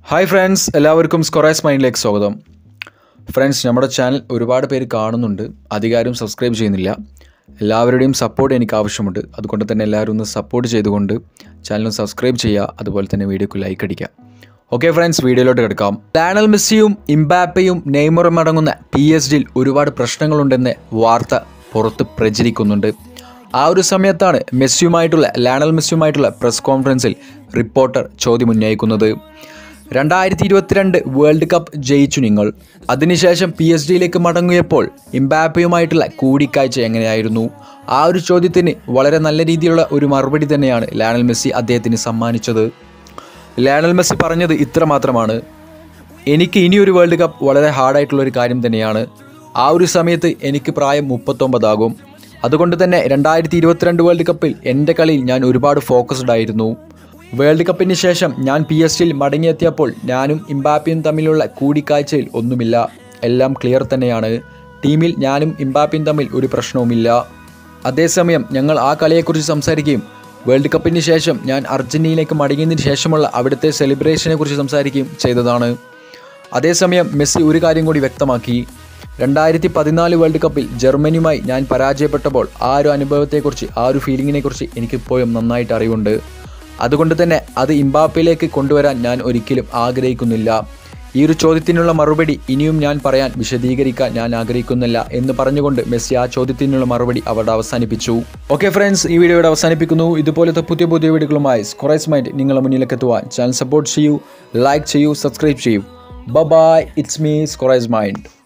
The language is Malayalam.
ഹായ് ഫ്രണ്ട്സ് എല്ലാവർക്കും സ്കൊറൈസ് മൈൻഡിലേക്ക് സ്വാഗതം ഫ്രണ്ട്സ് നമ്മുടെ ചാനൽ ഒരുപാട് പേര് കാണുന്നുണ്ട് അധികാരം സബ്സ്ക്രൈബ് ചെയ്യുന്നില്ല എല്ലാവരുടെയും സപ്പോർട്ട് എനിക്ക് ആവശ്യമുണ്ട് അതുകൊണ്ട് തന്നെ എല്ലാവരും ഒന്ന് സപ്പോർട്ട് ചെയ്തുകൊണ്ട് ചാനൽ സബ്സ്ക്രൈബ് ചെയ്യുക അതുപോലെ തന്നെ വീഡിയോക്ക് ലൈക്ക് അടിക്കുക ഓക്കെ ഫ്രണ്ട്സ് വീഡിയോയിലോട്ട് കിടക്കാം ലാനൽ മെസ്സിയും ഇംബാപ്പയും നെയ്മറും അടങ്ങുന്ന പി എസ് ഡിയിൽ ഒരുപാട് പ്രശ്നങ്ങളുണ്ടെന്ന് വാർത്ത പുറത്ത് പ്രചരിക്കുന്നുണ്ട് ആ ഒരു സമയത്താണ് മെസ്സിയുമായിട്ടുള്ള ലാനൽ മെസ്സിയുമായിട്ടുള്ള പ്രസ് കോൺഫറൻസിൽ റിപ്പോർട്ടർ ചോദ്യം ഉന്നയിക്കുന്നത് രണ്ടായിരത്തി ഇരുപത്തിരണ്ട് വേൾഡ് കപ്പ് ജയിച്ചു നിങ്ങൾ അതിനുശേഷം പി എസ് ഡിയിലേക്ക് മടങ്ങിയപ്പോൾ ഇംബാപ്പയുമായിട്ടുള്ള കൂടിക്കാഴ്ച എങ്ങനെയായിരുന്നു ആ ഒരു ചോദ്യത്തിന് വളരെ നല്ല രീതിയിലുള്ള ഒരു മറുപടി തന്നെയാണ് ലാനൽ മെസ്സി അദ്ദേഹത്തിന് സമ്മാനിച്ചത് ലാനൽ മെസ്സി പറഞ്ഞത് ഇത്ര മാത്രമാണ് എനിക്ക് ഇനിയൊരു വേൾഡ് കപ്പ് വളരെ ഹാർഡായിട്ടുള്ള ഒരു കാര്യം തന്നെയാണ് ആ ഒരു സമയത്ത് എനിക്ക് പ്രായം മുപ്പത്തൊമ്പതാകും അതുകൊണ്ട് തന്നെ രണ്ടായിരത്തി ഇരുപത്തിരണ്ട് വേൾഡ് കപ്പിൽ എൻ്റെ കളിയിൽ ഞാൻ ഒരുപാട് ഫോക്കസ്ഡ് ആയിരുന്നു വേൾഡ് കപ്പിന് ശേഷം ഞാൻ പി എസ് ടിയിൽ മടങ്ങിയെത്തിയപ്പോൾ ഞാനും ഇംബാപ്പിയും തമ്മിലുള്ള കൂടിക്കാഴ്ചയിൽ ഒന്നുമില്ല എല്ലാം ക്ലിയർ തന്നെയാണ് ടീമിൽ ഞാനും ഇംബാപ്പിയും തമ്മിൽ ഒരു പ്രശ്നവുമില്ല അതേസമയം ഞങ്ങൾ ആ കളിയെക്കുറിച്ച് സംസാരിക്കുകയും വേൾഡ് കപ്പിന് ശേഷം ഞാൻ അർജന്റീനയിലേക്ക് മടങ്ങിയതിന് ശേഷമുള്ള അവിടുത്തെ സെലിബ്രേഷനെ കുറിച്ച് സംസാരിക്കുകയും ചെയ്തതാണ് അതേസമയം മെസ്സി ഒരു കാര്യം കൂടി വ്യക്തമാക്കി രണ്ടായിരത്തി പതിനാല് വേൾഡ് കപ്പിൽ ജർമ്മനിയുമായി ഞാൻ പരാജയപ്പെട്ടപ്പോൾ ആ ഒരു അനുഭവത്തെക്കുറിച്ച് ആ ഒരു ഫീലിങ്ങിനെക്കുറിച്ച് എനിക്കിപ്പോഴും നന്നായിട്ട് അറിവുണ്ട് അതുകൊണ്ട് തന്നെ അത് ഇംബാപ്പയിലേക്ക് കൊണ്ടുവരാൻ ഞാൻ ഒരിക്കലും ആഗ്രഹിക്കുന്നില്ല ഈ ഒരു ചോദ്യത്തിനുള്ള മറുപടി ഇനിയും ഞാൻ പറയാൻ വിശദീകരിക്കാൻ ഞാൻ ആഗ്രഹിക്കുന്നില്ല എന്ന് പറഞ്ഞുകൊണ്ട് മെസ്സി ആ ചോദ്യത്തിനുള്ള മറുപടി അവിടെ അവസാനിപ്പിച്ചു ഓക്കെ ഫ്രണ്ട്സ് ഈ വീഡിയോ ഇവിടെ അവസാനിപ്പിക്കുന്നു ഇതുപോലത്തെ പുതിയ പുതിയ വീഡിയോകളുമായി സ്കൊറൈസ് മൈൻഡ് നിങ്ങളുടെ മുന്നിലേക്ക് എത്തുവാൻ ചാനൽ സപ്പോർട്ട് ചെയ്യൂ ലൈക്ക് ചെയ്യൂ സബ്സ്ക്രൈബ് ചെയ്യൂ ബൈ ഇറ്റ്സ് മീ സ്കൊറൈസ് മൈൻഡ്